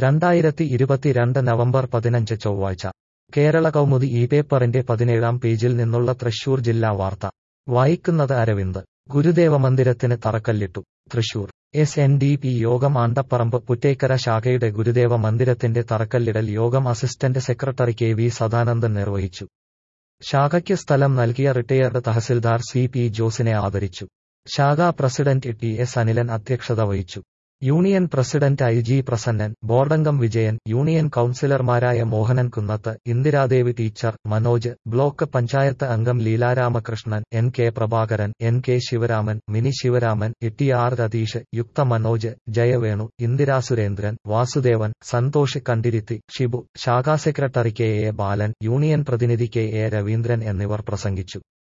രണ്ടായിരത്തി ഇരുപത്തിരണ്ട് നവംബർ പതിനഞ്ച് ചൊവ്വാഴ്ച കേരള കൗമുദി ഈ പേപ്പറിന്റെ പതിനേഴാം പേജിൽ നിന്നുള്ള തൃശൂർ ജില്ലാ വാർത്ത വായിക്കുന്നത് അരവിന്ദ് ഗുരുദേവ മന്ദിരത്തിന് തറക്കല്ലിട്ടു Thrissur S N D P യോഗം ആണ്ടപ്പറമ്പ് പുറ്റേക്കര ശാഖയുടെ ഗുരുദേവ മന്ദിരത്തിന്റെ തറക്കല്ലിടൽ യോഗം assistant secretary K V Sadanandan നിർവഹിച്ചു ശാഖയ്ക്ക് സ്ഥലം നൽകിയ റിട്ടയർഡ് തഹസിൽദാർ സി പി ജോസിനെ ആദരിച്ചു ശാഖാ പ്രസിഡന്റ് ടി എസ് അനിലൻ അധ്യക്ഷത വഹിച്ചു union president I G Prasannan ബോർഡംഗം വിജയൻ യൂണിയൻ കൌൺസിലർമാരായ മോഹനൻ കുന്നത്ത് ഇന്ദിരാദേവി ടീച്ചർ മനോജ് ബ്ലോക്ക് പഞ്ചായത്ത് അംഗം Leelaramakrishnan N K Prabhakaran N K Sivaraman Mini Sivaraman Itty R Ratheesh Yuktha Manoj ജയവേണു Indira Surendran Vasudevan Santhosh Kandiruthi Shibu ശാഖാ secretary K A Balan union പ്രതിനിധി കെ എ രവീന്ദ്രൻ എന്നിവർ പ്രസംഗിച്ചു